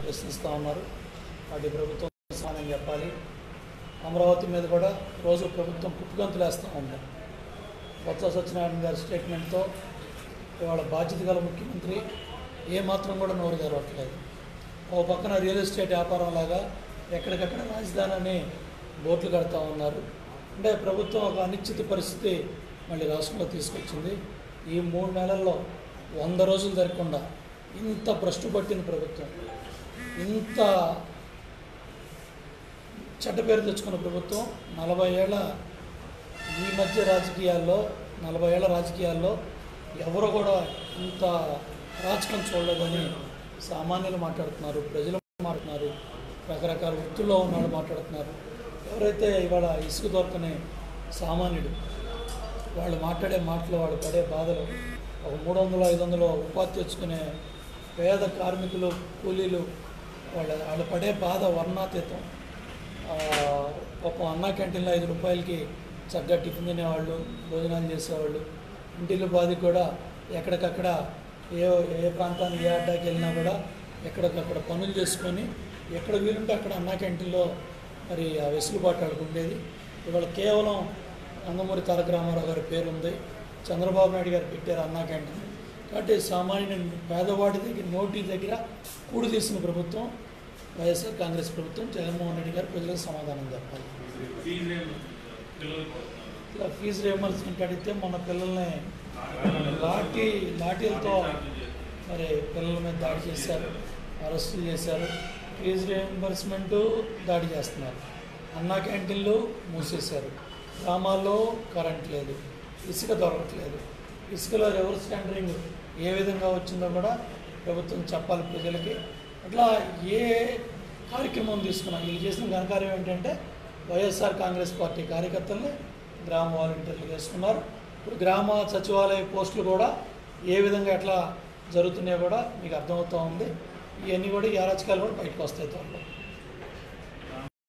ప్రశ్నిస్తూ ఉన్నారు వాటి ప్రభుత్వం సమానం చెప్పాలి అమరావతి మీద కూడా రోజు ప్రభుత్వం కుప్పగంతులు వేస్తూ ఉంది బొత్స సత్యనారాయణ గారి స్టేట్మెంట్తో ఇవాళ బాధ్యత గల ముఖ్యమంత్రి ఏ మాత్రం కూడా నోరు తెరవట్లేదు ఓ పక్కన రియల్ ఎస్టేట్ వ్యాపారం లాగా ఎక్కడికక్కడ రాజధానిని బోట్లు కడతా ఉన్నారు అంటే ప్రభుత్వం ఒక అనిశ్చిత పరిస్థితి మళ్ళీ రాష్ట్రంలో తీసుకొచ్చింది ఈ మూడు నెలల్లో వంద రోజులు జరగకుండా ఇంత భ్రష్టు పట్టిన ప్రభుత్వం ఇంత చెడ్డ పేరు తెచ్చుకున్న ప్రభుత్వం నలభై ఏళ్ళ ఈ మధ్య రాజకీయాల్లో నలభై ఏళ్ళ రాజకీయాల్లో ఎవరు కూడా ఇంత రాజకం చూడలేదని సామాన్యులు మాట్లాడుతున్నారు ప్రజలు మాట్లాడుతున్నారు రకరకాల వృత్తుల్లో ఉన్నాడు మాట్లాడుతున్నారు ఎవరైతే ఇవాళ ఇసుక దొరకని సామాన్యుడు వాళ్ళు మాట్లాడే మాటలు వాళ్ళు పడే బాధలు ఒక మూడు వందలు ఐదు వందలు ఉపాధి తెచ్చుకునే పేద కార్మికులు కూలీలు వాళ్ళ వాళ్ళు పడే బాధ వర్ణాతీతం ఆ, పాపం అన్నా క్యాంటీన్లో ఐదు రూపాయలకి చక్కగా టిఫిన్ తినేవాళ్ళు భోజనాలు చేసేవాళ్ళు ఇంటిల్లు బాధి కూడా ఎక్కడికక్కడ ఏ ఏ ప్రాంతానికి ఏ అడ్డాకి వెళ్ళినా కూడా ఎక్కడికక్కడ పనులు చేసుకొని ఎక్కడ వీలుంటే అక్కడ అన్నా క్యాంటీన్లో మరి ఆ వెసులుబాటు వాళ్ళకు ఉండేది ఇవాళ కేవలం నందమూరి తారక రామారావు గారి పేరు ఉంది చంద్రబాబు నాయుడు గారు పెట్టారు అన్నా క్యాంటీన్ కాబట్టి సామాన్య పేదవాడి దగ్గర నోటి దగ్గర కూడి తీసిన ప్రభుత్వం వైఎస్ఆర్ కాంగ్రెస్ ప్రభుత్వం జగన్మోహన్ రెడ్డి గారు ప్రజలకు సమాధానం చెప్పాలి ఫీజు ఏం పిల్లలకు పడుతున్నారు ఇలా ఫీజు రియంబర్స్మెంట్ అడిగితే మన పిల్లల్ని లాఠీ లాఠీలతో మరి పిల్లల మీద దాడి చేశారు అరెస్టులు చేశారు ఫీజు రియంబర్స్మెంట్ దాడి చేస్తున్నారు అన్నా క్యాంటీన్లు మూసేశారు గ్రామాల్లో కరెంట్ లేదు ఇసుక దొరకట్లేదు ఇసుకలో రివర్స్ టెండరింగ్ ఏ విధంగా వచ్చిందో కూడా ప్రభుత్వం చెప్పాలి ప్రజలకి అట్లా ఏ కార్యక్రమం తీసుకున్నా వీళ్ళు చేసిన ఘనకార్యం ఏంటంటే వైఎస్ఆర్ కాంగ్రెస్ పార్టీ కార్యకర్తల్ని గ్రామ వాలంటీర్లు చేసుకున్నారు ఇప్పుడు గ్రామ సచివాలయ పోస్టులు కూడా ఏ విధంగా ఎట్లా జరుగుతున్నాయో కూడా మీకు అర్థమవుతూ ఉంది ఇవన్నీ కూడా ఈ అరాచకాలు కూడా బయటకు వస్తాయి త్వరలో